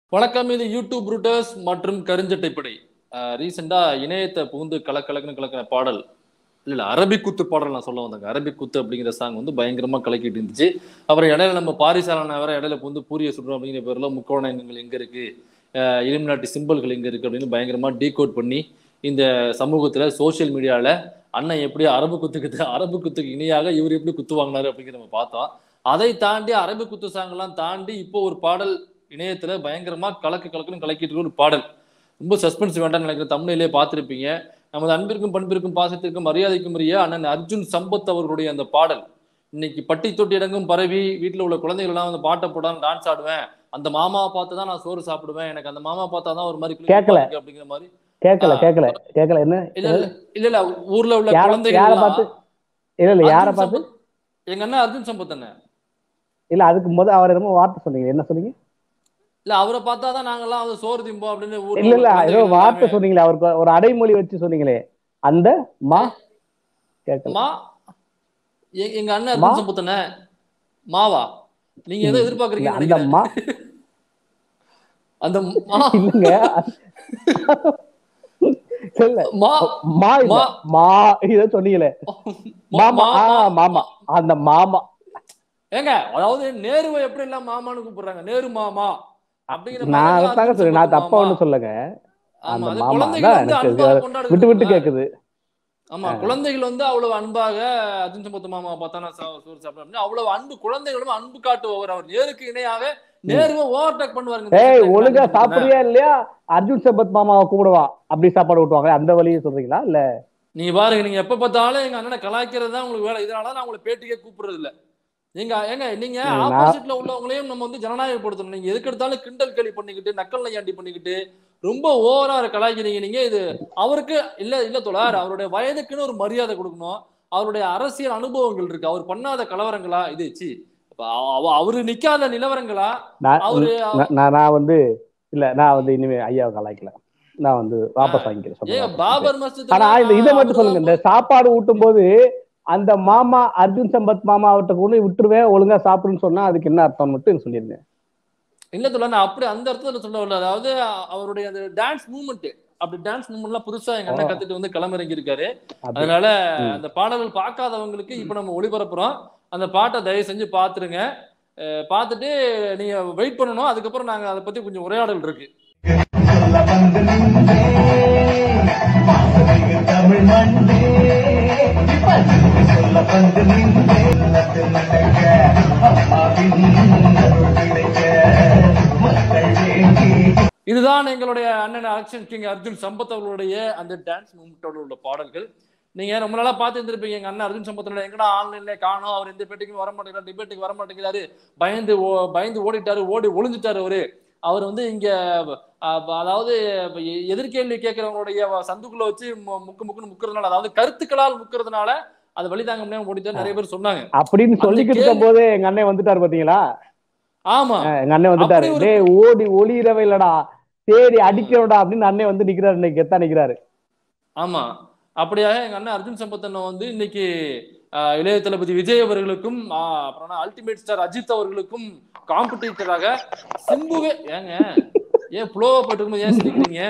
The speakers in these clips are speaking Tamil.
வணக்கம் இது யூடியூப் ரூட்டர்ஸ் மற்றும் கருஞ்சட்டைப்படை ரீசெண்டா இணையத்தை புகுந்து கலக்கலக்குன்னு கலக்கின பாடல் இல்ல இல்ல அரபிக் குத்து பாடல் நான் சொல்ல வந்தேங்க அரபிக் குத்து அப்படிங்கிற சாங் வந்து பயங்கரமா கலக்கிட்டு இருந்துச்சு அப்புறம் இடையில நம்ம பாரிசாலன வேற இடையில புகுந்து பூரிய சுடுறோம் அப்படிங்கிற பேர்ல முக்கோணங்கள் எங்க இருக்கு இலுமினாட்டி சிம்பிள்கள் எங்க இருக்கு அப்படின்னு பயங்கரமா டீகோட் பண்ணி இந்த சமூகத்துல சோசியல் மீடியால அண்ணன் எப்படி அரபு குத்துக்கு அரபு குத்துக்கு இணையாக இவர் எப்படி குத்து வாங்கினாரு அப்படிங்கிற நம்ம பார்த்தோம் அதை தாண்டி அரபு குத்து சாங்கெல்லாம் தாண்டி இப்போ ஒரு பாடல் இணையத்துல பயங்கரமா கலக்கு கலக்குன்னு கலக்கிட்டு இருக்க ஒரு பாடல் ரொம்ப சஸ்பென்ஸ் வேண்டாம்னு நினைக்கிறேன் தமிழிலே பார்த்திருப்பீங்க நமது அன்பிற்கும் பண்பிற்கும் பாசத்திற்கும் மரியாதைக்கும் உரிய அண்ணன் அர்ஜுன் சம்பத் அவர்களுடைய அந்த பாடல் இன்னைக்கு பட்டி தொட்டி இடங்கும் பரவி வீட்டுல உள்ள குழந்தைகள் எல்லாம் வந்து பாட்டை போடாம டான்ஸ் ஆடுவேன் அந்த மாமாவை பார்த்து தான் நான் சோறு சாப்பிடுவேன் எனக்கு அந்த மாமா பார்த்தா தான் ஒரு மாதிரி கிளிப்பா கேட்கல. இருக்கு அப்படிங்கிற மாதிரி கேட்கல ஆ. கேட்கல கேட்கல என்ன இல்ல இல்ல இல்ல இல்ல ஊர்ல உள்ள யார- குழந்தைகள் யார எல்லாம் பார்த்து? இல்ல இல்ல யார அர்ஜுன் பார்த்து சம்பத் எங்க அண்ணன் அர்ஜுன் சம்பத் அண்ணன் இல்ல அதுக்கு முத அவர் என்னமோ வார்த்தை சொன்னீங்க என்ன சொன்னீங்க இல்ல அவரை பார்த்தாதான் நாங்கெல்லாம் வந்து சோறு திம்போம் அப்படின்னு ஊர்ல இல்ல உள்ள இல்ல ஏதோ குழந்தைகள் வார்த்தை எல்லாமே, சொன்னீங்களே அவருக்கு ஒரு அடைமொழி வச்சு சொன்னீங்களே அந்த மா கேட்கல மா எ- எங்க அண்ணன் மா? அர்ஜுன் சம்பத் அண்ணன் மாவா நீங்க எதை இல்ல, எதிர்பார்க்கறீங்கன்னு அந்த நினைக்கிறேன் மா அந்த மா இல்லங்க இல்ல மா மா இல்ல மா. மா இத சொன்னீங்களே மாமா ஆ மாமா அந்த மாமா ஏங்க அதாவது நேருவை எப்படி எல்லாம் மாமான்னு கூப்பிடுறாங்க நேரு மாமா அப்படிங்கிற நான் மாதிரி அதாங்க அர்ஜுன் சொல்றேன் நான் சம்பத் தப்பா மாமா. ஒண்ணும் சொல்லுங்க ஆமா அந்த அது மாமா குழந்தைகள் தான் வந்து எனக்கு அன்பாக அது கொண்டாடுது விட்டு விட்டு இல்லைங்களா? கேக்குது ஆமா குழந்தைகள் வந்து அவ்வளவு அன்பாக அர்ஜுன் சம்பத் மாமா பார்த்தா நான் சா- சோறு சாப்பிடுறேன் அவ்வளவு அன்பு குழந்தைகளும் அன்பு காட்டுபவர் அவர் நேருக்கு இணையாக நேருவை ஓவர்டேக் பண்ணுவாருங்க இந்த ஏய் விஷயத்துல ஒழுங்கா அர்ஜுன் சம்பத் அண்ணன். சாப்பிடுறியா இல்லையா அர்ஜுன் சம்பத் மாமாவை கூப்பிடுவா அப்படி சாப்பாடு ஊட்டுவாங்க அந்த வழியை சொல்றீங்களா இல்ல நீங்க பாருங்க நீங்க எப்ப பார்த்தாலும் எங்க அண்ணனை கலாய்க்கிறது தான் உங்களுக்கு வேலை இதனால நான் உங்களை பேட்டிக்கே கூப்பிடுறது இல்ல நீங்க ஏங்க நீங்க நான்- ஆப்போசிட்ல உள்ளவங்களையும் நம்ம வந்து ஜனநாயகப்படுத்தணும் நீங்க எதுக்கு எடுத்தாலும் கிண்டல் கேலி பண்ணிக்கிட்டு நக்கல் நையாண்டி பண்ணிக்கிட்டு ரொம்ப ஓவரா கலாய்க்கிறீங்க நீங்க இது அவருக்கு இல்ல இல்ல தோழர் அவருடைய வயதுக்குன்னு ஒரு மரியாதை கொடுக்கணும் அவருடைய அரசியல் அனுபவங்கள் இருக்கு அவர் பண்ணாத கலவரங்களா இது சி அப்ப அவ- அவரு நிக்காத நிலவரங்களா நான் அவரு நான் நான் நான் வந்து இல்ல நான் வந்து இனிமே ஐயாவை கலாய்க்கல நான் வந்து வாபஸ் வாங்கிக்கிறேன் ஏங்க சொல்றேன் வாபஸ் வாங்கிக்கிறேன். பாபர் மஸ்ஜித் ஆனா இந்த இதை மட்டும் சொல்லுங்க இந்த சாப்பாடு ஊட்டும் போது அந்த மாமா அர்ஜுன் சம்பத் மாமா அவர்கிட்ட கொண்டு போய் விட்டுருவேன் ஒழுங்கா சாப்பிடுன்னு சொன்னா அதுக்கு என்ன அர்த்தம் மட்டும் எனக்கு சொல்லிருங்க இல்ல தோழர் நான் அப்படி அந்த அர்த்தத்துல சொல்ல வரல அதாவது அவருடைய அந்த டான்ஸ் மூவ்மெண்ட் அப்படி டான்ஸ் மூவ்மெண்ட்லாம் புதுசா எங்க அண்ணன் ஓ. கத்துட்டு வந்து களமிறங்கி இருக்காரு அப்படி. அதனால ம். அந்த பாடல்கள் பார்க்காதவங்களுக்கு இப்ப நம்ம ஒளிபரப்புறோம் அந்த பாட்டை தயவு செஞ்சு பாத்துருங்க அஹ் பார்த்துட்டு நீங்க வெயிட் பண்ணணும் அதுக்கப்புறம் நாங்க அதை பத்தி கொஞ்சம் உரையாடல் இருக்கு சொல்ல வந்து நின்றே பாசமிகு தமிழ் மண்ணே பதிவு சொல்ல வந்து நின்றே நல்லது நடக்க அம்மாவின் அருள் கிடைக்க மக்கள் வேண்டி இதுதான் எங்களுடைய அண்ணன் ஆக்ஷன் கிங் அர்ஜுன் சம்பத் அவர்களுடைய அந்த டான்ஸ் மூமெண்டோட உள்ள பாடல்கள் நீங்க ரொம்ப நாளா பார்த்து இருந்திருப்பீங்க எங்க அண்ணன் அர்ஜுன் சம்பத் எங்கடா ஆன்லைன்ல காணோம் அவர் எந்த பேட்டிக்கும் வர மாட்டேங்கிறார் டிபேட்டுக்கு வர மாட்டேங்கிறாரு பயந்து ஓ- பயந்து ஓடிட்டாரு ஓடி ஒளிஞ்சிட்டாரு அவரு அவர் வந்து இங்க அஹ், அதாவது எ- எதிர்கேள்வி கேட்கிறவங்களுடைய சந்துக்குள்ள வச்சு மு- முக்கு முக்குன்னு முக்குறதுனால அதாவது கருத்துக்களால் முக்குறதுனால அது வழி தாங்க முடியாம ஓடிட்டாரு நிறைய பேர் சொன்னாங்க அப்படின்னு அந்த சொல்லிக்கிட்டு இருக்கும் போதே எங்க அண்ணன் வந்துட்டாரு பாத்தீங்களா ஆமா எங்க அண்ணன் வந்துட்டாரு அப்படி ஒரு- டேய் ஓடி ஒளிரவே இல்லடா தேடி அடிக்கிறோடா அப்படின்னு அண்ணன் வந்து நிக்கிறாரு இன்னைக்கு கெத்தா நிக்கிறாரு ஆமா அப்படியாக எங்க அண்ணன் அர்ஜுன் சம்பத் அண்ணன் வந்து இன்னைக்கு ஆஹ், இளைய தளபதி விஜய் அவர்களுக்கும் ஆஹ், அப்புறம் அல்டிமேட் ஸ்டார் அஜித் அவர்களுக்கும் காம்படிட்டராக சிம்புவே ஏங்க ஏன் ஃப்ளோவா போட்டுருக்கும் ஏன் சிரிக்கிறீங்க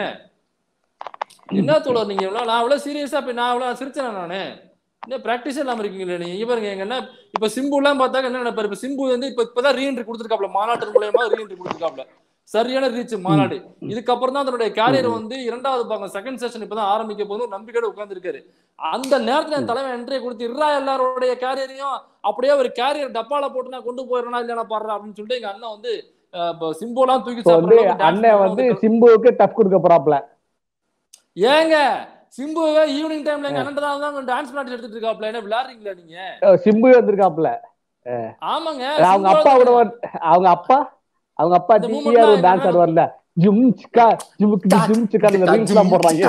என்ன தோழர் நீங்க எவ்வளவு நான் எவ்வளவு சீரியஸா இப்ப நான் எவ்வளவு சிரிச்சேன் நானு என்ன பிராக்டிஸ் இல்லாம இருக்கீங்களே நீங்க இங்க பாருங்க எங்க என்ன இப்ப சிம்பு எல்லாம் பார்த்தாக்க என்ன நினைப்பாரு இப்ப சிம்பு வந்து இப்ப இப்பதான் ரீஎன்ட்ரி கொடுத்துருக்காப்ல மாநாட்டு மூலியமா ரீஎன்ட்ரி கொடுத்துருக்காப்ல சரியான ரீச் மாநாடு இதுக்கப்புறம் தான் தன்னுடைய கேரியர் வந்து இரண்டாவது பாகம் செகண்ட் செஷன் இப்பதான் ஆரம்பிக்க போது ஒரு நம்பிக்கையோட உட்கார்ந்துருக்காரு அந்த நேரத்துல என் தலைவன் என்ட்ரி கொடுத்து இருறா எல்லாரோடைய கேரியரையும் அப்படியே ஒரு கேரியர் டப்பால போட்டு நான் கொண்டு போயிடறா இல்லையா பாடுறா அப்படின்னு சொல்லிட்டு எங்க அண்ணன் வந்து அஹ், இப்ப சிம்போலாம் தூக்கி இப்போ வந்து சாப்பிடுற அளவுக்கு dance அண்ணன் வந்து பண்ணி சிம்புவுக்கு டஃப் கொடுக்க போறாப்ல ஏங்க சிம்புவே ஈவினிங் டைம்ல எங்க அண்ணன் தான் டான்ஸ் பிராக்டிஸ் எடுத்துட்டு இருக்காப்ல என்ன விளையாடுறீங்களா நீங்க அஹ் சிம்பு வந்திருக்காப்ல ஆமாங்க அவங்க சிம்பு அப்பா கூட வந்து- அவங்க அப்பா அவங்க அப்பா இந்த movement டிடிஆர் ஒரு தான் டான்ஸ் என்னன்னா- ஆடுவார்ல ஜும் சிக்கா ஜுமுக்கு ஜும் சிக்கா அந்த ரீல்ஸ் எல்லாம் போடுறாங்க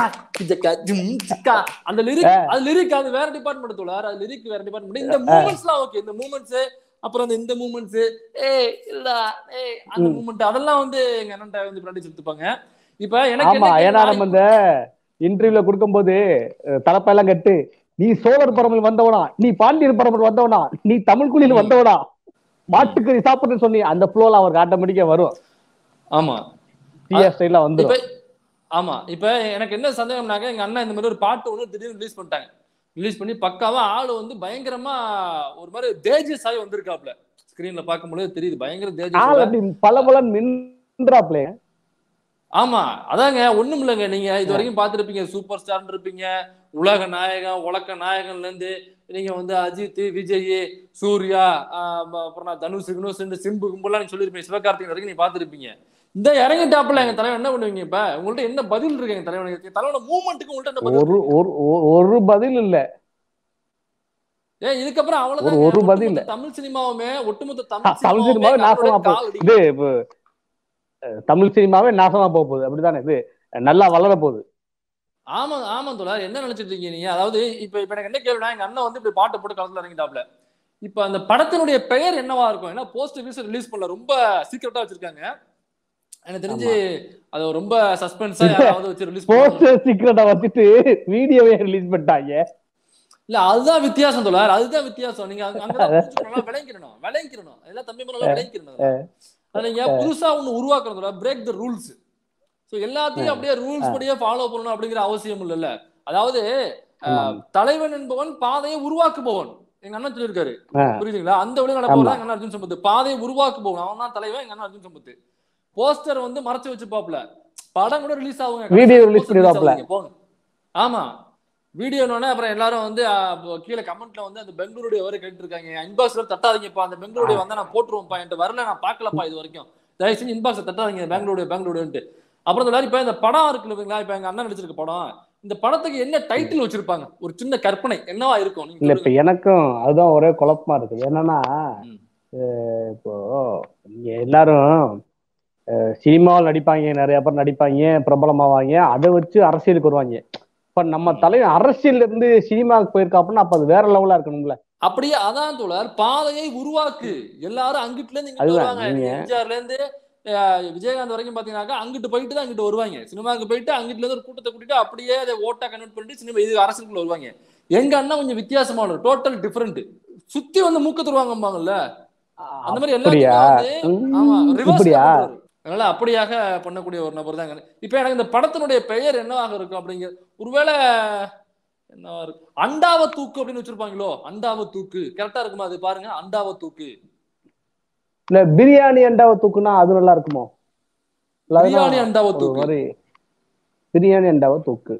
அந்த லிரிக் அது லிரிக் அது வேற டிபார்ட்மெண்ட் தோழர் அது லிரிக் வேற டிபார்ட்மெண்ட் இந்த மூமெண்ட்ஸ்லாம் ஓகே இந்த மூமெண்ட்ஸ் அப்புறம் அந்த இந்த மூமெண்ட்ஸ் ஏய் இல்ல ஏய் அந்த ம். மூமெண்ட் அதெல்லாம் வந்து எங்க அண்ணன் வந்து பிராக்டிஸ் எடுத்துப்பாங்க இப்ப எனக்கு ஆமா என்ன ஏன்னா கேள்வி- நம்ம இந்த இன்டர்வியூல கொடுக்கும்போது அஹ், தலைப்பெல்லாம் கட்டு நீ சோழர் பரம்பல் வந்தவனா நீ பாண்டியர் பரம்பல் வந்தவனா நீ தமிழ் குழியில் வந்தவனா மாட்டுக்கறி சாப்பிடுன்னு சொன்னி அந்த ஃப்ளோல அவருக்கு ஆட்டோமேட்டிக்கா வரும் ஆமா சியா ஸ்டைல இப்ப வந்துரும் ஆமா இப்ப எனக்கு என்ன சந்தேகம்னாக்க எங்க அண்ணன் இந்த மாதிரி ஒரு பாட்டு ஒண்ணு திடீர்னு ரிலீஸ் பண்ணிட்டாங்க ரிலீஸ் பண்ணி பக்காவா ஆளு வந்து பயங்கரமா ஒரு மாதிரி தேஜஸ் ஆகி வந்திருக்காப்ல ஸ்கிரீன்ல பார்க்கும்போது தெரியுது பயங்கர ஆள் தேஜஸ் அப்படி பல பல நின்றாப்லே ஆமா அதாங்க ஒண்ணும் இல்லைங்க நீங்க இது வரைக்கும் பார்த்திருப்பீங்க சூப்பர் ஸ்டார் இருப்பீங்க உலக நாயகன் உலக நாயகன்ல இருந்து நீங்க வந்து அஜித் விஜய் சூர்யா ஆஹ் ம- அப்புறம் நான் தனுஷ் கினுஷ் இந்த சிம்பு கும்பலாம் நீங்க சொல்லிருப்பீங்க சிவகார்த்திகேயன் வரைக்கும் நீங்க பார்த்திருப்பீங்க இந்த இறங்கிட்டாப்புல எங்க தலைவன் என்ன பண்ணுவீங்க இப்ப உங்கள்ட்ட என்ன பதில் இருக்கு எங்க தலைவனுக்கு தலைவனோட மூவ்மெண்ட்டுக்கு உங்கள்ட்ட என்ன பதில் ஒரு ஒரு ஒரு- ஒரு பதில் இல்ல ஏன் இதுக்கப்புறம் ஒரு- அவ்வளவுதான் ஒரு பதில் ஒட்டுமொத்த தமிழ் சினிமாவுமே ஒட்டுமொத்த தமிழ் தமிழ் சினிமாவே சினிமாவுமே நாசமா நம்மளோட போ கால் அடி. இது இப்ப, அஹ், தமிழ் சினிமாவே நாசமா போக போகுது அப்படிதானே இது நல்லா வளர போகுது ஆமா ஆமா தோழர் என்ன நினைச்சிட்டு இருக்கீங்க நீங்க அதாவது இப்ப இப்ப எனக்கு என்ன கேள்வினா எங்க அண்ணன் வந்து இப்படி பாட்டு போட்டு களத்துல இறங்கிட்டாப்ல இப்ப அந்த படத்தினுடைய பெயர் என்னவா இருக்கும் ஏன்னா போஸ்ட் வீஸ் ரிலீஸ் பண்ணல ரொம்ப சீக்கிரட்டா வச்சிருக்காங்க எனக்கு தெரிஞ்சு அது ரொம்ப சஸ்பென்ஸா யாராவது வச்சு ரிலீஸ் பண்ணுவாங்க போஸ்டர் சீக்கிரட்டா வச்சுட்டு வீடியோவே ரிலீஸ் பண்ணிட்டாங்க இல்ல அதுதான் வித்தியாசம் தோழர் அதுதான் வித்தியாசம் நீங்க அங்க- அங்கதான் புரிஞ்சுக்கணும் விளைக்கிறணும் விளைக்கிறணும் எல்லாம் தம்பி மேல விளைக்கிறணும் அதை நீங்க புதுசா ஒண்ணு உருவாக்குறது தோழர் பிரேக் த ரூல்ஸ் சோ எல்லாத்தையும் அப்படியே ரூல்ஸ் படியே ஃபாலோ பண்ணணும் அப்படிங்கிற அவசியம் இல்லைல்ல அதாவது அஹ், தலைவன் என்பவன் பாதையை உருவாக்குபவன் எங்க அண்ணன் சொல்லியிருக்காரு ஆ. புரியுதுங்களா அந்த வழியில நடப்பவன் எங்க அண்ணன் அர்ஜுன் சம்பத் பாதையை உருவாக்குபவன் அவன் தான் தலைவன் எங்க அண்ணன் அர்ஜுன் சம்பத் போஸ்டர் வந்து மறைச்சு வச்சுப்பாப்ல படம் கூட ரிலீஸ் ஆகுங்க Video கடைசியா release poster release பண்ணிடுவாப்ல. ஆகுங்க, போங்க ஆமா வீடியோனோட அப்புறம் எல்லாரும் வந்து அஹ், இப்போ கீழே கமெண்ட்ல வந்து அந்த பெங்களூருடைய வரை கேட்டு இருக்காங்க இன்பாக்ஸ்ல தட்டாதீங்கப்பா அந்த பெங்களூருடைய வந்தா நான் போட்டுருவோம்ப்பா என்கிட்ட வரல நான் பார்க்கலப்பா இது வரைக்கும் தயவு செஞ்சு இன்பாக்ஸ் தட்டாதீங்க பெங்களூரு பெங்களூருன்ட்டு அப்புறம் இந்த மாதிரி இப்ப இந்த படம் இருக்கு இல்லைங்களா இப்ப எங்க அண்ணன் நடிச்சிருக்க படம் இந்த படத்துக்கு என்ன டைட்டில் வச்சிருப்பாங்க ஒரு சின்ன கற்பனை என்னவா இருக்கும் நீங்க இல்ல இப்ப சொல்லுங்க. எனக்கும் அதுதான் ஒரே குழப்பமா இருக்கு என்னன்னா ம். அஹ் இப்போ இங்க எல்லாரும் அஹ் சினிமாவில் நடிப்பாங்க நிறைய பேர் நடிப்பாங்க பிரபலமாவாங்க அதை வச்சு அரசியலுக்கு வருவாங்க இப்ப நம்ம தலைவன் அரசியல்ல இருந்து சினிமாவுக்கு போயிருக்காப்புன்னா அப்ப அது வேற லெவலா இருக்கணும்ல அப்படியே அதான் தோழர் பாதையை உருவாக்கு எல்லாரும் அங்கிட்டுல இருந்து இங்கிட்டு அதுதான், வருவாங்க நீங்க- எம்ஜிஆர்ல இருந்து அஹ், விஜயகாந்த் வரைக்கும் பாத்தீங்கன்னாக்கா அங்கிட்டு போயிட்டு தான் அங்கிட்டு வருவாங்க சினிமாவுக்கு போயிட்டு அங்கிட்டுல இருந்து ஒரு கூட்டத்தை கூட்டிட்டு அப்படியே அதை ஓட்டா கன்வெர்ட் பண்ணிட்டு சினிமா இது அரசுக்குள்ள வருவாங்க எங்க அண்ணா கொஞ்சம் வித்தியாசமான டோட்டல் டிஃபரெண்ட் சுத்தி வந்து மூக்க தருவாங்கம்பாங்கல்ல அந்த மாதிரி அப்படியா எல்லாத்தையும் வந்து ஆமா உம், reverse இப்படியா பண்றாரு. அதனால அப்படியாக பண்ணக்கூடிய ஒரு நபர் தான் இப்ப எனக்கு இந்த படத்தினுடைய பெயர் என்னவாக இருக்கும் அப்படிங்கிற ஒருவேளை என்னவா இருக்கு அண்டாவ தூக்கு அப்படின்னு வச்சிருப்பாங்களோ அண்டாவ தூக்கு கரெக்டா இருக்குமா அது பாருங்க அண்டாவ தூக்கு இல்ல பிரியாணி அண்டாவை தூக்குனா அது நல்லா இருக்குமோ இல்ல அதுதான் பிரியாணி அண்டாவ ஒரு தூக்கு மாதிரி பிரியாணி அண்டாவை தூக்கு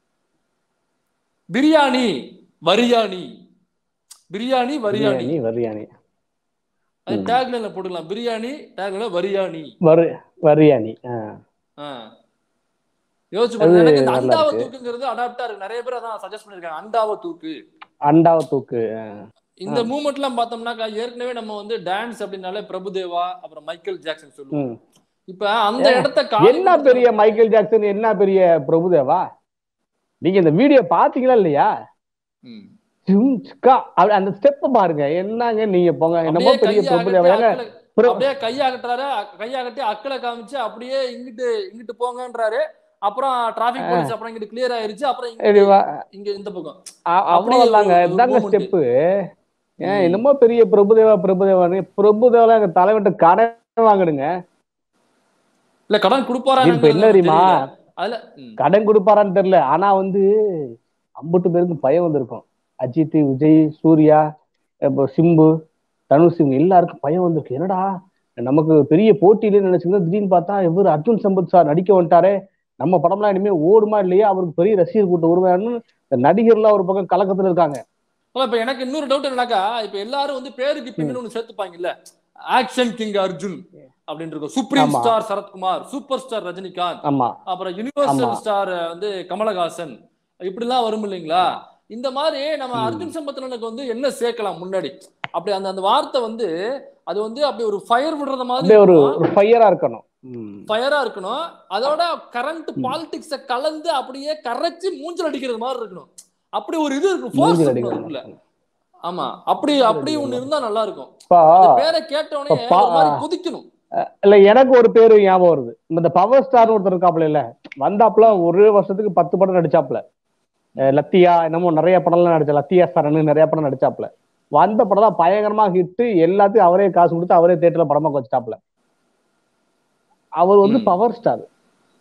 பிரியாணி வரியாணி பிரியாணி வரியாணி பிரியாணி வரியாணி அது டேக்லைன்ல போட்டுக்கலாம் பிரியாணி டேக்லைன்ல வரியாணி வரு வரியாணி ஆ. ஆ. யோசிச்சு பாருங்க எனக்கு இந்த நல்லா அண்டாவ இருக்கு. தூக்குங்கிறது அடாப்டா இருக்கு நிறைய பேர் அதான் சஜஸ்ட் பண்ணிருக்காங்க அண்டாவ தூக்கு அண்டாவை தூக்கு ஆ. இந்த மூமெண்ட் எல்லாம் பார்த்தோம்னாக்கா ஏற்கனவே நம்ம வந்து டான்ஸ் அப்படின்னாலே பிரபுதேவா அப்புறம் மைக்கேல் ஜாக்சன் சொல்லுவோம் ம். இப்ப அந்த இடத்த காலி என்ன பெரிய மைக்கேல் ஜாக்சன் என்ன பெரிய பிரபுதேவா நீங்க இந்த வீடியோ பாத்தீங்களா இல்லையா ம். ஜும் சிக்கா, அப்படி அந்த ஸ்டெப் பாருங்க என்னங்க நீங்க போங்க என்னமோ அப்படியே பெரிய கையை பிரபுதேவா அகட்டி ஏங்க, அக்கறை- பிர- அப்படியே கையாகட்டுறாரு கையாகட்டி அக்களை காமிச்சு அப்படியே இங்கிட்டு இங்கிட்டு போங்கன்றாரு அப்புறம் டிராபிக் போலீஸ் அப்புறம் இங்கிட்டு கிளியர் ஆயிருச்சு அப்புறம் இங்க- சரி, வா. இங்க இந்த பக்கம் அ- அப்படி அவ்வளவுதாங்க ஒரு இதாங்க moment. ஸ்டெப்பு ஏன் என்னமோ பெரிய பிரபுதேவா பிரபுதேவான்னு பிரபுதேவா எங்க தலைவன்ட்ட கடன் வாங்கிடுங்க இல்ல கடன் கொடுப்பாரா இப்ப என்ன தெரியுமா அதுல ம். கடன் கொடுப்பாரான்னு தெரியல ஆனா வந்து அம்புட்டு பேருக்கு பயம் வந்திருக்கும் அஜித் விஜய் சூர்யா இப்போ சிம்பு தனுஷ் இவங்க எல்லாருக்கும் பயம் வந்திருக்கு என்னடா நமக்கு பெரிய போட்டியில நினைச்சுக்கணும் திடீர்னு பார்த்தா இவர் அர்ஜுன் சம்பத் சார் நடிக்க வந்துட்டாரே நம்ம படம்லாம் இனிமே ஓடுமா இல்லையா அவருக்கு பெரிய ரசிகர் கூட்டம் உருவான்னு இந்த நடிகர்லாம் ஒரு பக்கம் கலக்கத்துல இருக்காங்க ஆனா, இப்ப எனக்கு இன்னொரு டவுட் என்னன்னாக்கா இப்ப எல்லாரும் வந்து பேருக்கு பின்னாடி ஒண்ணு சேர்த்துப்பாங்கல்ல ஆக்ஷன் கிங் அர்ஜுன் அப்படின்னு இருக்கும் சுப்ரீம் ஆமா. Star Sarathkumar super star Rajinikanth ஆமா அப்புறம் யுனிவர்சல் ஆமா. ஸ்டார் வந்து கமலஹாசன் இப்படிலாம் வரும் இல்லைங்களா இந்த மாதிரி நம்ம அர்ஜுன் சம்பத்னனுக்கு வந்து என்ன சேர்க்கலாம் முன்னாடி அப்படி அந்த அந்த வார்த்தை வந்து அது வந்து அப்படி ஒரு ஃபயர் விடுறது மாதிரி அப்படியே ஒரு ஒரு ஃபையரா இருக்கணும் ம். ஃபயரா இருக்கணும் அதோட கரண்ட் பாலிடிக்ஸ கலந்து அப்படியே கரைச்சு மூஞ்சல் அடிக்கிறது மாதிரி இருக்கணும் அப்படி ஒரு இது இருக்கும் force மூஞ்சில இருக்கணும் அடிக்கணும். அதுக்குள்ள. ஆமா அப்படி அப்படி ஒண்ணு இருந்தா நல்லா இருக்கும் இப்போ அந்த பேரை கேட்ட உடனே இப்ப பா- ஒரு மாதிரி கொதிக்கணும் இல்ல எனக்கு ஒரு பேரு ஞாபகம் வருது இந்த பவர் ஸ்டார் ஒருத்தர் இருக்காப்ல இல்ல வந்தாப்புல ஒரு வருஷத்துக்கு பத்து படம் நடிச்சாப்ல அஹ் லத்தியா என்னமோ நிறைய படம்லாம் நடிச்ச லத்தியா சரண் நிறைய படம் நடிச்சாப்ல வந்த படம் தான் பயங்கரமா ஹிட் எல்லாத்தையும் அவரே காசு கொடுத்து அவரே தேட்டர்ல படமா வச்சுட்டாப்ல அவர் வந்து ம். பவர் ஸ்டார்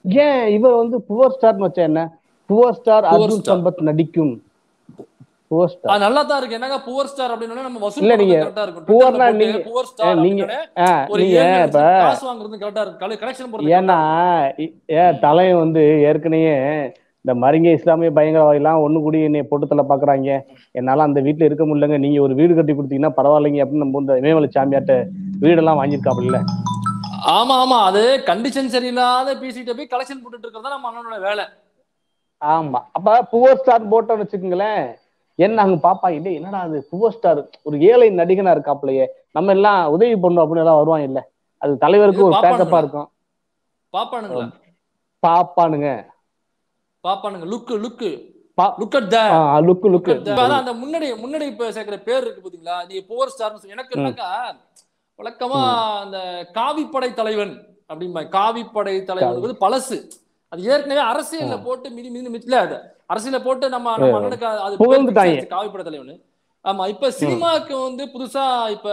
ஏன் இவர் வந்து புவர் ஸ்டார்னு வச்சா என்ன poor star Poor Arjun star. Sampath நடிக்கும் புவர் ஸ்டார் அது நல்லா தான் இருக்கு என்னங்க புவர் ஸ்டார் அப்படின்னா நம்ம வசூல் இல்ல, நீங்க கரெக்டா இருக்கும் poor-னா நீங்க- புவர் ஸ்டார் நீங்க- அப்படின்னா ஆ, ஒரு நீங்க ஏழு இப்ப லட்சம் காசு வாங்குறது கரெக்டா இருக்கு கலெக்ஷன் போறது ஏன்னா இ- ஏன் தலைவன் வந்து ஏற்கனவே இந்த மருங்க இஸ்லாமிய பயங்கரவாதிலாம் ஒண்ணு கூடி என்னை பொட்டுத்தல பாக்குறாங்க என்னால அந்த வீட்டுல இருக்க முடியலங்க நீங்க ஒரு வீடு கட்டி கொடுத்தீங்கன்னா பரவாயில்லைங்க அப்படின்னு நம்ம இந்த இமயமலை சாமியாட்ட வீடெல்லாம் வாங்கியிருக்காப்புல ஆமா ஆமா அது கண்டிஷன் சரியில்லாத பிசிட்ட போய் கலெக்ஷன் போட்டுட்டு இருக்கிறதா நம்ம அண்ணனோட வேலை ஆமா அப்ப புவர் ஸ்டார் போட்டோன்னு வச்சுக்கோங்களேன் என்ன அங்க பாப்பா இல்லை என்னடா அது புவர் ஸ்டார் ஒரு ஏழை நடிகனா இருக்காப்லையே நம்ம எல்லாம் உதவி பண்ணோம் அப்படின்னு எல்லாம் வருவாங்க இல்ல அது தலைவருக்கு ஒரு இது பேக்கப்பா பாப்பானுங்களா? இருக்கும் பாப்பானுங்களா பாப்பானுங்க பாப்பானுங்க லுக்கு லுக்கு பா- லுக் அட் த லுக்கு லுக்கு அதான் அந்த முன்னாடி முன்னாடி இப்ப சேர்க்கிற பேர் இருக்கு பாத்தீங்களா நீ புவர் ஸ்டார் எனக்கு என்னக்கா வழக்கமா அந்த காவிப்படை தலைவன் அப்படிம்பா காவிப்படை தலைவன் வந்து பழசு அது ஏற்கனவே அரசியல்ல போட்டு மிதி மிதி மிதில அது அரசியல போட்டு நம்ம நம்ம அண்ணனுக்கு அது பேர் புகழ்ந்துட்டாங்க. fix ஆயிடுச்சு, காவிப்படை தலைவன் ஆமா இப்ப சினிமாக்கு வந்து புதுசா இப்ப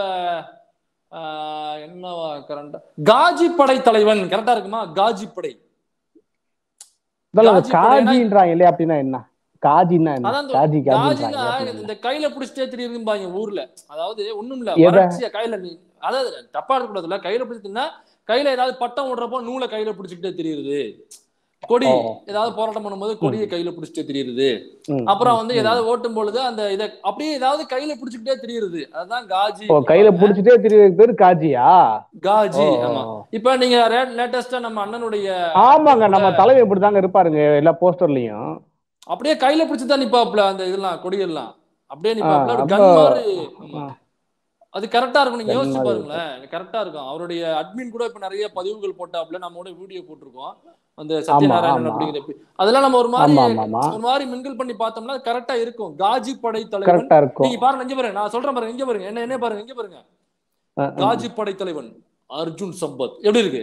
ஆஹ், என்னவா கரண்டா காஜி படை தலைவன் கரெக்டா இருக்குமா காஜி படை இதெல்லாம் காஜி படைனா- காஜின்றாங்க இல்லையா அப்படின்னா என்ன காஜின்னா என்ன அதான் இந்த காஜி காஜினா காஜின்றாங்க இந்த கையில புடிச்சிட்டே தெரியுதும்பாங்க ஊர்ல அதாவது ஒண்ணும் இல்ல எதை? வறட்சியா கையில நீ அதாவது தப்பா இருக்கக்கூடாதுல்ல கையில பிடிச்சிட்டுனா கையில ஏதாவது பட்டம் விடுறப்போ நூலை கையில பிடிச்சிக்கிட்டே தெரியுது கொடி ஓ. ஏதாவது போராட்டம் பண்ணும்போது கொடியை கையில பிடிச்சிட்டே தெரியுது ம், அப்புறம் வந்து ம். ஏதாவது ஓட்டும் பொழுது அந்த இத அப்படியே ஏதாவது கையில பிடிச்சிக்கிட்டே தெரியுது அதுதான் காஜி ஓ கையில புடிச்சிட்டே தெரியறது பேரு காஜியா காஜி ஓ, ஆமா இப்ப நீங்க லேட்டஸ்டா நம்ம அண்ணனுடைய ஆமாங்க நம்ம தலைவர் இப்படிதாங்க இருப்பாருங்க எல்லா போஸ்டர்லயும் அப்படியே கையில பிடிச்சுதான் நிப்பாப்ல அந்த இதெல்லாம் கொடியெல்லாம் அப்படியே நிப்பாப்ல ஆ, ஒரு கன் ரொம்ப- மாதிரி ஆமா. அது கரெக்டா இருக்கும் நீங்க gun யோசிச்சு மாதிரி பாருங்களேன் கரெக்டா இருக்கும் அவருடைய அட்மின் கூட இப்ப நிறைய பதிவுகள் போட்டாப்ல நம்மோட வீடியோ போட்டிருக்கோம் அந்த சத்யநாராயணன் ஆமா. அப்படிங்கிற பே- அதெல்லாம் நம்ம ஒரு மாதிரி ஆமா ஆமா ஆமா ஒரு மாதிரி மிங்கிள் பண்ணி பார்த்தோம்னா கரெக்டா இருக்கும் காஜி படை தலைவன் கரெக்டா இருக்கும் நீங்க பாருங்க இங்க பாருங்க நான் சொல்றேன் பாருங்க இங்க பாருங்க என்ன என்ன பாருங்க இங்க பாருங்க ஆ, ஆ. காஜி படை தலைவன் அர்ஜுன் சம்பத் எப்படி இருக்கு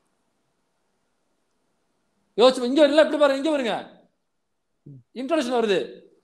யோசிச்சு இங்க இல்ல எப்படி பாருங்க இங்க பாருங்க இன்ட்ரோடக்ஷன் வருது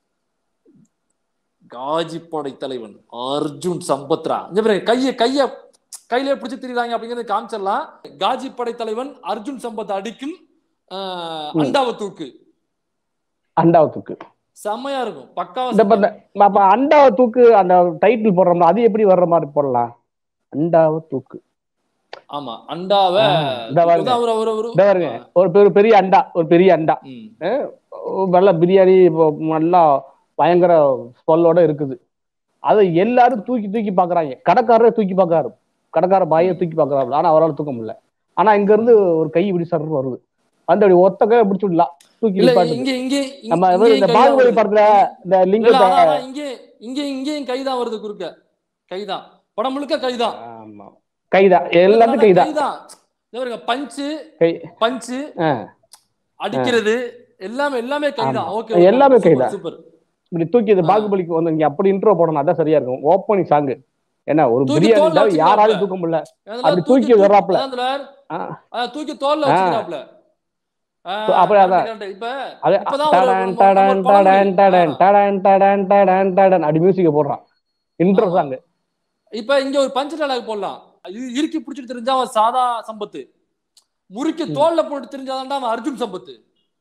காஜி படை தலைவன் அர்ஜுன் சம்பத்ரா இங்க பாருங்க கைய கைய கையில பிடிச்சு திரிறாங்க அப்படிங்கறது காமிச்சிடலாம் காஜி படை தலைவன் அர்ஜுன் சம்பத் அடிக்கும் ஆஹ், ம். அண்டாவை தூக்கு அண்டாவை தூக்கு செம்மையா இருக்கும் பக்காவா இந்த செம்மையா இப்ப அப்ப அண்டாவை தூக்கு அந்த டைட்டில் போடுறோம்ல அது எப்படி வர்ற மாதிரி போடலாம் அண்டாவை தூக்கு ஆமா அண்டாவை ஆ, இந்த பாருங்க. ஒரு ஒரு ஒரு இந்த பாருங்க ஒரு பெரு- பெரிய அண்டா ஒரு பெரிய அண்டா ம். நல்ல பிரியாணி இப்போ நல்லா பயங்கர ஸ்பல்லோட இருக்குது அதை எல்லாரும் தூக்கி தூக்கி பாக்குறாங்க கடைக்காரரே தூக்கி பாக்குறாரு கடைக்கார பாயை தூக்கி பாக்குறாரு ஆனா அவரால் தூக்க முடியல ஆனா இங்க இருந்து ஒரு கை இப்படி சர்ன்னு வருது வந்து அப்படி ஒத்த கை பிடிச்சு விடலாம் தூக்கி இல்ல நிப்பாட்டுது. இங்க இங்க இங்க- நம்ம இங்கேயும் இந்த கைதான் பாகுபலி வருது. படத்துல இந்த இல்ல, லிங்கத்தை அதான், அதான், இங்கே இங்க இங்கேயும் கைதான் வருது குறுக்க கைதான் படம் முழுக்க கைதான் ஆமா கைதான் எல்லாத்தையும் கைதான் கைதான் இதோ பாருங்க பஞ்சு கை பஞ்சு ஆ. அடிக்கிறது எல்லாமே எல்லாமே கைதான் ஆமா. ஓகே எல்லாமே கைதான். சூப்பர் இப்படி தூக்கி இந்த ஆ. பாகுபலிக்கு வந்து நீங்க அப்படி இன்ட்ரோ போடணும் அதான் சரியா இருக்கும் ஓப்பனிங் சாங் என்ன ஒரு தூக்கி பிரியாணி தோல்ல இருந்தா வச்சுக்கிறாப்ல. யாராலையும் தூக்க முடியல அப்படி அப்படி தூக்கி தூக்கி வர்றாப்ல. ஆ. அதான் தூக்கி தோல்ல ஆ. வச்சுக்கிறாப்ல ஆ, அப்படி correct, அதான். correct. இப்ப அது இப்பதான் ஒரு- டடன் நம்ம- டடன் நம்ம ஒரு டடன் பழமொழி. டடன் டடன் டடன் டடன் டடன் அப்படி மியூசிக்க போடுறான் இன்ட்ரோ ஆமா. சாங் இப்ப இங்க ஒரு பஞ்சு டயலாக் போடலாம் இ- இறுக்கி பிடிச்சிட்டு தெரிஞ்சா அவன் சாதா சம்பத்து முறுக்கி தோல்ல போட்டு தெரிஞ்சாதான் அவன் அர்ஜுன் சம்பத்து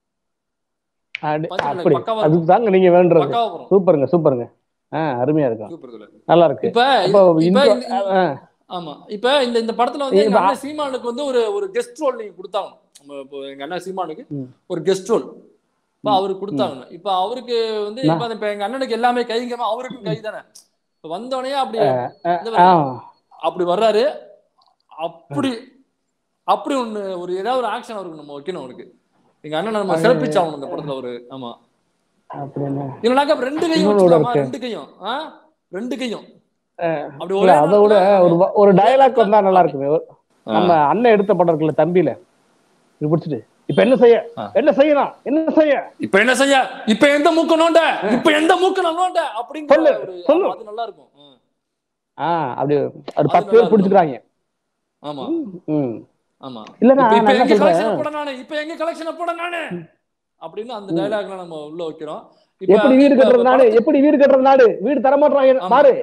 பஞ்சு அப்படி பக்காவா அதுக்கு தாங்க நீங்க வேண்டது பக்காவா வரும் சூப்பருங்க சூப்பருங்க ஆ அருமையா இருக்கும் சூப்பர் இதுல. நல்லா இருக்கு இப்ப அப்போ இப்ப intro- இந்த- ஆ, ஆமா இப்ப இந்த இந்த படத்துல வந்து எங்க இப்ப- அண்ணன் சீமானுக்கு வந்து ஒரு ஒரு கெஸ்ட் ரோல் நீங்க கொடுத்தாங்க நம்ம இப்போ எங்க அண்ணன் சீமானுக்கு ம். ஒரு கெஸ்ட் ரோல் இப்ப அவருக்கு கொடுத்தாங்க இப்ப அவருக்கு வந்து இப்ப அந்த- இப்ப எங்க அண்ணனுக்கு எல்லாமே கைங்கமா அவருக்கும் கை தானே இப்ப வந்தோடனே அப்படி இந்த ஆ, பாருங்க, அப்படி வர்றாரு அப்படி அப்படி ஒண்ணு ஒரு ஏதாவது ஒரு ஆக்ஷன் அவருக்கு நம்ம வைக்கணும் அவருக்கு எங்க அண்ணன் நம்ம சிறப்பிச்சாகணும் இந்த படத்துல ஒரு ஆமா அப்படி என்ன இல்லைனாக்கா அப்ப ரெண்டு கையும் இன்னொன்னு வச்சுக்கலாமா இருக்கு. ரெண்டு கையும் ஆ ரெண்டு கையும் அப்படி இல்ல ஒரே அதை விட நேரத்துல- ஒரு வ- ஒரு டயலாக் வந்தா நல்லா இருக்குமே ஒரு- ஆ. நம்ம அண்ணன் எடுத்த படம் இருக்குல்ல தம்பியில இது பிடிச்சிட்டு இப்ப என்ன செய்ய ஆ. என்ன செய்யலாம் என்ன செய்ய இப்ப என்ன செய்ய இப்ப எந்த மூக்க நோண்ட இப்ப எந்த மூக்க நான் நோண்ட அப்படிங்கிற சொல்லு, ஒரு சொல்லு. அது நல்லா இருக்கும் ம். ஆ அப்படி ஒரு அது பத்து நல்லா பேர் பிடிச்சிக்கிறாங்க ஆமா ம் ஆமா இல்லன்னா இப்ப இப்ப நான் என்ன எங்க சொல்றேன் கலெக்ஷன் போட நானு இப்ப எங்க கலெக்ஷன் போட நானு அப்படின்னு அந்த டயலாக்ல நம்ம உள்ள வைக்கிறோம் இப்ப எப்படி வீடு இப்ப கட்டுறது நாடு எப்படி வீடு கட்டுறது நாடு வீடு தர மாட்டாங்க ஆமா. பாரு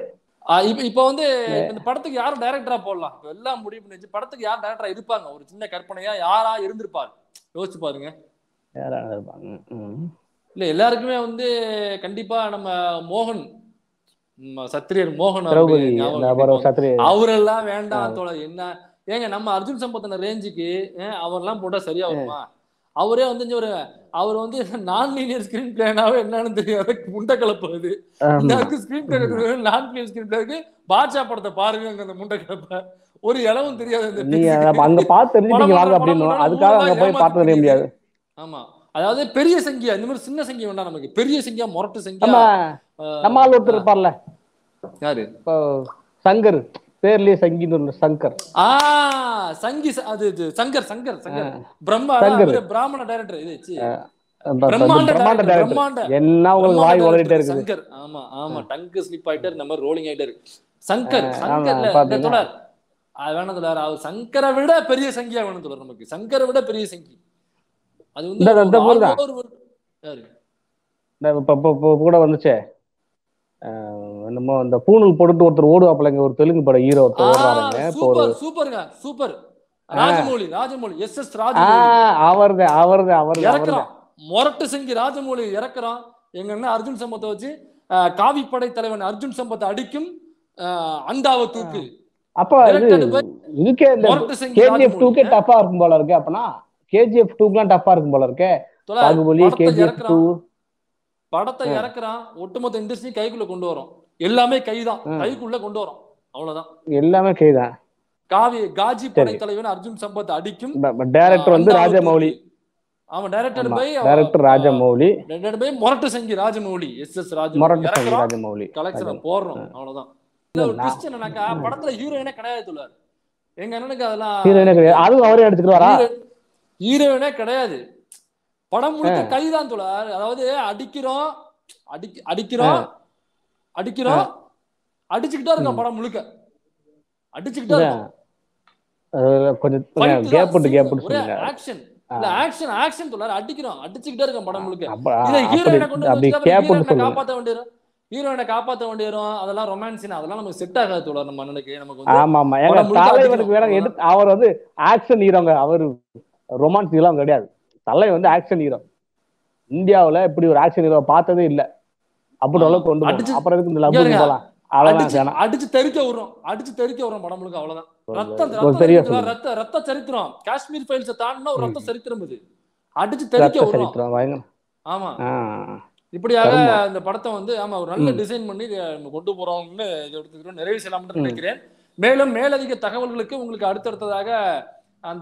ஆஹ் இப்ப இப்ப வந்து இப்ப இந்த படத்துக்கு யாரும் டைரக்டரா போடலாம் இப்ப எல்லாம் முடிவு பண்ணி வச்சு படத்துக்கு யார் டைரக்டரா இருப்பாங்க ஒரு சின்ன கற்பனையா யாரா இருந்திருப்பார் யோசிச்சு பாருங்க யாரா இருப்பாங்க ம். இல்ல எல்லாருக்குமே வந்து கண்டிப்பா நம்ம மோகன் ம், சத்திரியர் மோகன் திரௌபதி அவர்கள் ஞாபகம் இந்த கண்டிப்பா அப்புறம் சத்ரி அவரெல்லாம் வேண்டாம் தோழர் என்ன ஏங்க நம்ம அர்ஜுன் சம்பத்தன ரேஞ்சுக்கு அவரெல்லாம் போட்டா சரியா வருமா அவரே வந்து இங்க ஒரு அவர் வந்து நான் லீனியர் ஸ்கிரீன் பிளேனாவே என்னன்னு தெரியாத முண்டை கலப்புறது எல்லாருக்கும் screenplay non linear screen பிளேக்கு பாட்ஷா படத்தை பாருங்க அந்த முண்டை கலப்ப ஒரு இளவும் தெரியாது அந்த நீங்க பிக்ஸுக்கு. அப்ப அங்க பார்த்து தெரிஞ்சுட்டீங்க படம் வாங்க படம் அப்படின்னு படம் அதுக்காக அங்க ஊரெல்லாம் போய் பார்த்து தெரிய ஏமாத்தி முடியாது ஆமா அதாவது பெரிய சங்கியா இந்த மாதிரி சின்ன சங்கி வேண்டாம் நமக்கு பெரிய சங்கியா முரட்டு சங்கியா நம்ம ஆஹ், நம்ம ஆள் ஒருத்தர் இருப்பார்ல யாரு இப்போ சங்கர் பேர்லயே சங்கின்னு ஒரு சங்கர் ஆ சங்கி ச- அது இது சங்கர் சங்கர் சங்கர் பிரம்மா சங்கர். அவரு பிராமண டைரக்டர் இது சி. அந்த பிரம்மாண்ட பிரம்மாண்ட director, director. பிரம்மாண்ட என்ன உங்களுக்கு வாய் பிரம்மாண்ட உளறிட்டே director இருக்குது சங்கர் ஆமா ஆமா டங்கு ஸ்லிப் ஆயிட்டாரு நம்ம ரோலிங் ஆயிட்டாரு சங்கர் ஆமா, சங்கர்ல இந்த பாத்தீங்களா? தொடர் அது வேணும் தொடர் அவர் சங்கரை விட பெரிய சங்கியா வேணும் தொடர் நமக்கு சங்கரை விட பெரிய சங்கி அது வந்து இந்த- இந்த ஒரு பொருள் தான். all over world- யாரு இந்த இப்ப இப்ப- இப்ப கூட வந்துச்சே அஹ் என்னமோ இந்த பூணூல் போட்டுட்டு ஒருத்தர் ஓடுவாப்பிள்ளைங்க ஒரு தெலுங்கு படம் ஹீரோ ஒருத்தர் ஓடுறாருங்க இப்போ ஒரு சூப்பர் சூப்பருங்க super Rajamouli Rajamouli yes yes ஆ ராஜமௌழி அவர்து அவர்து அவர்து அவர்து இறக்குறான் மொரட்டு செங்கி ராஜமௌழி இறக்குறான் எங்க அண்ணன் அர்ஜுன் சம்பத்தை வச்சு ஆஹ், காவிப்படை தலைவன் அர்ஜுன் சம்பத்தை அடிக்கும் ஆஹ், அண்டாவை தூக்கு அப்ப இது Directed by இதுக்கே இந்த மொரட்டு செங்கி கேஜிஎஃப் டூக்கே ராஜமௌழி. டஃபா இருக்கும் போல இருக்கு அப்பனா கேஜிஎஃப் டூக்குலாம் டஃபா இருக்கும் போல இருக்கே தோழா, பாகுபலி படத்தை கேஜிஎஃப் டூ இறக்குறான் படத்தை இறக்குறான் ஒட்டுமொத்த இண்டஸ்ட்ரி கைக்குள்ள கொண்டு வரோம் எல்லாமே கைதான் ம். கைக்குள்ள கொண்டு வரோம் அவ்வளவுதான் எல்லாமே கைதான் காவி காஜி படை தலைவன் அர்ஜுன் சம்பத் அடிக்கும் டைரக்டர் வந்து அண்டாவை ராஜமௌலி தூக்கு. ஆமா director by director Rajamouli director by மொரட்டு செங்கி ராஜமௌலி எஸ் எஸ் ராஜமௌலி மொரட்டு சங்கி இறக்குறான் ராஜமௌலி கலெக்ஷன் போடுறோம் அவ்வளவுதான் இல்ல ஒரு ட்விஸ்ட் என்னன்னாக்கா படத்துல ஹீரோயினே கிடையாது துள்ளார் எங்க அண்ணனுக்கு அதெல்லாம் ஹீரோயினே கிடையாது அதுவும் அவரே அடிச்சுக்கிட்டு ஹீரோயினே கிடையாது படம் முழுக்க கைதான் துளார் அதாவது அடிக்கிறோம் அடிக்க அடிக்கிறோம் அடிக்கிறோம் அடிச்சுக்கிட்டே இருக்கோம் படம் முழுக்க அடிச்சுக்கிட்டே இருக்கோம் கொஞ்சம் Fight தான் கேப் விட்டு கேப் விட்டு ஒரே சொல்லுங்க ஆக்ஷன் இல்ல ஆக்ஷன் ஆக்ஷன் துள்ளார் அடிக்கிறோம் அடிச்சுக்கிட்டே இருக்கோம் படம் முழுக்க அப்ப இதை ஹீரோயினை அப்படி கொண்டு அப்படி வந்து கேப் விட்டு ஹீரோயினை சொல்லுங்க காப்பாத்த வேண்டியரும் ஹீரோயினை காப்பாத்த வேண்டியரும் அதெல்லாம் ரொமான்ஸ் அதெல்லாம் நமக்கு செட் ஆகாது தோழர் நம்ம அண்ணனுக்கு நமக்கு வந்து ஆமா ஆமா எங்க படம் முழுக்க தலைவனுக்கு வேற அடிக்கணும். எடுத்து அவர் வந்து ஆக்ஷன் ஹீரோங்க அவர் ரொமான்ஸ் ஹீரோ கிடையாது தலை வந்து ஆக்ஷன் ஹீரோ இந்தியாவுல இப்படி ஒரு ஆக்ஷன் ஹீரோ பார்த்ததே இல்ல அப்படி ஆமா. அளவுக்கு கொண்டு போகணும். அடிச்சு- அப்புறம் எதுக்கு இந்த இங்க லவ் இருங்க. போலாம் அவ்வளவுதான் அடிச்சு வேணாம் அடிச்சு தெறிக்க விடுறோம் அடிச்சு தெறிக்க விடுறோம் படம் முழுக்க அவ்வளவுதான் ரத்தம் ஒரு ரத்தம் பெரிய இருக்குல்ல, ரத்த ரத்த சரித்திரம் காஷ்மீர் ஃபைல்ஸை தாண்டினா ஒரு ரத்த சரித்திரம் இது அடிச்சு தெறிக்க ரத்த விடுறோம் சரித்திரம் பயங்கர ஆமா ஆ. இப்படியாக ஆமா. இந்த படத்தை வந்து ஆமா ஒரு நல்ல டிசைன் பண்ணி இதை நம்ம கொண்டு போறோம்னு இதை எடுத்துக்கிறோம் நிறைவு செய்யலாம்னு நினைக்கிறேன் மேலும் மேலதிக தகவல்களுக்கு உங்களுக்கு அடுத்தடுத்ததாக அந்த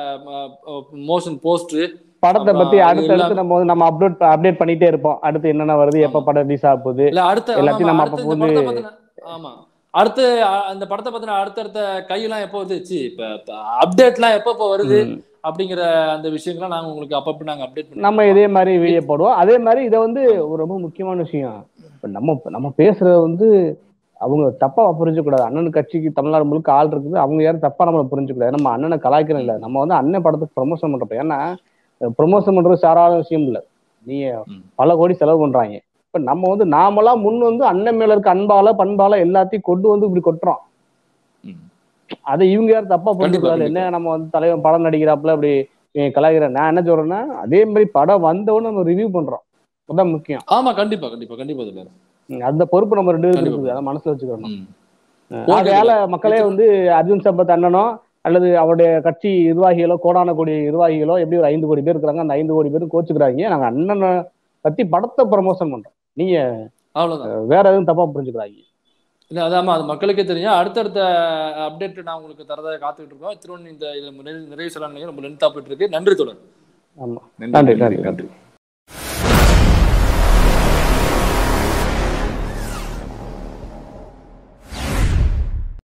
மோஷன் போஸ்ட் படத்தை பத்தி அப்புறம் அடுத்து எல்லாம் அடுத்து நம்ம வந்து நம்ம அப்டேட் அப்டேட் பண்ணிட்டே இருப்போம் அடுத்து என்னென்ன வருது எப்ப ஆமா. படம் ரிலீஸ் ஆக போகுது இல்ல அடுத்த எல்லாத்தையும் ஆமா, நம்ம அடுத்த அப்ப இந்த வந்து- படத்தை பத்தின ஆமா அடுத்து அ- அந்த படத்தை பத்தின அடுத்தடுத்த கையெல்லாம் எப்போ வருது சி இப்ப அப்டேட்லாம் எப்போ எப்போ வருது ம். அப்படிங்கிற அந்த விஷயங்கள்லாம் நாங்க உங்களுக்கு அப்பப்ப நாங்க அப்டேட் பண்ணி நம்ம இதே மாதிரி வீடியோ போடுவோம் அதே மாதிரி இதை வந்து ஒரு ரொம்ப முக்கியமான விஷயம் இப்ப நம்ம நம்ம பேசுறது வந்து அவங்க தப்பா புரிஞ்சக்கூடாது அண்ணன் கட்சிக்கு தமிழ்நாடு முழுக்க ஆள் இருக்குது அவங்க யாரும் தப்பா நம்மள புரிஞ்சுக்கூடாது நம்ம அண்ணனை கலாய்க்கிறோம் இல்ல நம்ம வந்து அண்ணன் படத்துக்கு ப்ரொமோஷன் பண்றோம் ஏன்னா ப்ரொமோஷன் பண்றது சாராத விஷயம் இல்ல நீங்க ம். பல கோடி செலவு பண்றாங்க இப்ப நம்ம வந்து நாமளா முன் வந்து அண்ணன் மேல இருக்க அன்பால பண்பால எல்லாத்தையும் கொண்டு வந்து இப்படி கொட்டுறோம் ம். அதை இவங்க யாரும் தப்பா புரிஞ்சுக்கூடாது கண்டிப்பா. என்ன நம்ம வந்து தலைவன் படம் நடிக்கிறாப்புல அப்படி இவன் கலாய்க்கிறேன் நான் என்ன சொல்றேன்னா அதே மாதிரி படம் வந்தவொடனே நம்ம ரிவ்யூ பண்றோம் அதான் முக்கியம் ஆமா கண்டிப்பா கண்டிப்பா கண்டிப்பா இதுல ம், அந்த பொறுப்பு நம்ம ரெண்டு பேருக்கு கண்டிப்பா. இருக்குது அதை மனசுல வச்சுக்கணும் ம். Okay, அதனால okay. மக்களே வந்து அர்ஜுன் சம்பத் அண்ணனோ அல்லது அவருடைய கட்சி நிர்வாகிகளோ கோடான கோடி நிர்வாகிகளோ எப்படி ஒரு ஐந்து கோடி பேர் இருக்கிறாங்க அந்த ஐந்து கோடி பேரும் கோச்சுக்கிறாங்க நாங்க அண்ணனை பத்தி படத்தை ப்ரமோஷன் பண்றோம் நீங்க அவ்வளவுதான் அஹ், வேற எதுவும் தப்பா புரிஞ்சுக்கிறாங்க இல்ல அதாம அது மக்களுக்கே தெரியும் அடுத்தடுத்த அப்டேட் நான் உங்களுக்கு தரதை காத்துக்கிட்டு இருக்கோம் திருவண்ணி இந்த இதுல நிறைவு நிறைவு சொல்லலாம் ரொம்ப லென்த்தா போயிட்டு இருக்கு நன்றி தொடர் ஆமா நன்றி நன்றி, நன்றி நன்றி. நன்றி